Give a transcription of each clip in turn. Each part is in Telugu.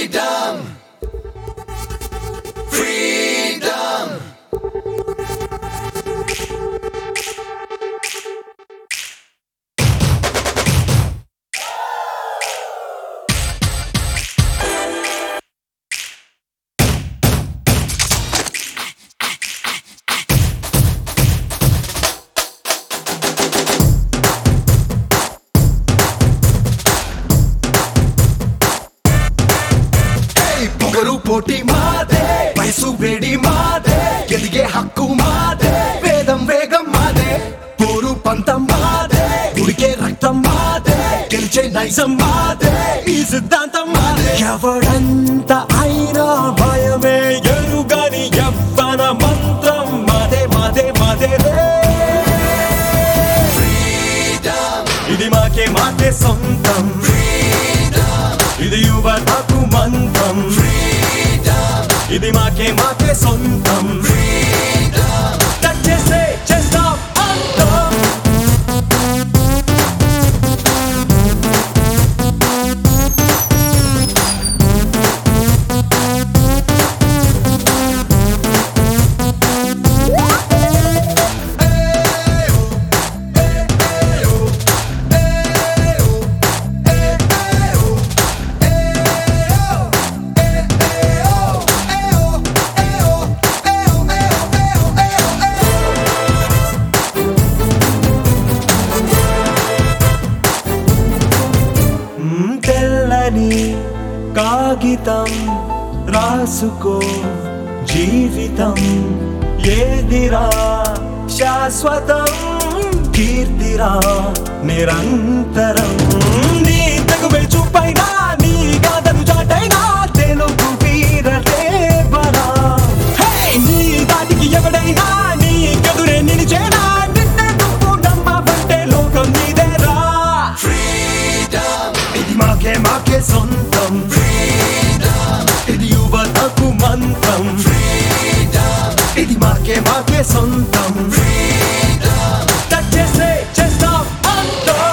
Freedom! Freedom! ఏయ్, పొగరు పోటీ మాదే వయసు వేడి మాదే ఎదిగే హక్కు మాదే వేదం వేగం మాదే పోరు పంతం మాదే ఉడికే రక్తం మాదే గెలిచే నైజం మాదే ఈ సిద్ధాంతం మాదే ఎవడంత అయినా భయమే ఎరుగని ఎవ్వన మంత్రం మాదే మాదే మాదే రే ఇది మాకే మాకే సొంతం ఇది యువతకు మంత్రం ఇది మాకే మాకే సొంతం టచ్ చేస్తే చేస్తాం అంతం మ్, తెల్లని కాగితం రాసుకో జీవితం ఏదిరా శాశ్వతం కీర్తిరా నిరంతరం నీ తగువే చూపైనా నీ గాథను చాటైనా తెలుగు వీరలేవరా హే! నీ దాటికి ఎవడైనా నీ కదురే నిలిచేనా నిన్నే నువ్వు నమ్మవంటే లోకం నీదేరా ఇది మాకే మాకే సొంతం ఇది యువతకు మంత్రం ఇది మాకే మాకే సొంతం టచ్ చేస్తే చేస్తాం అంతం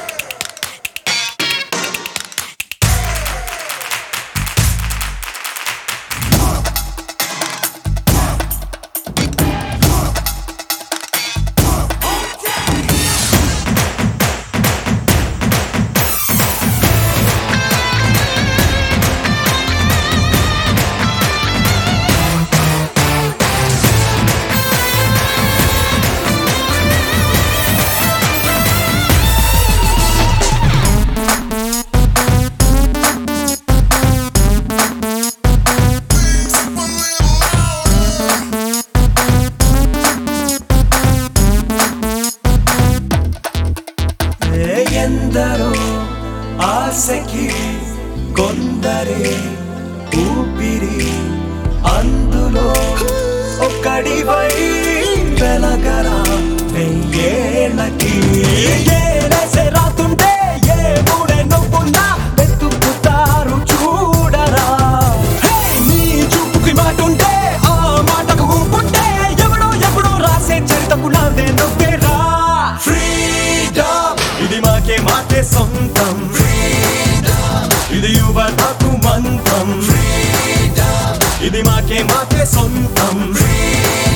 ఏ ఎందరో ఆశకి కొందరే ఊపిరి అందులో ఒక్కడివై వెలగరా వెయ్యేళ్ళకి ఏలేసే రాతుంటే ఏ మూడే నవ్వున్నా వెతుకుతారు చూడరా హే! నీ చూపుకి మాటుంటే ఆ మాటకు ఊపుంటే ఎవడో ఎవడో రాసే చరితకు నాదే నవ్వేరా ఫ్రీడమ్ ఇది మాకే మాకే సొంతం ఇది యువతకు మంత్రం ఇది మాకే మాకే సొంతం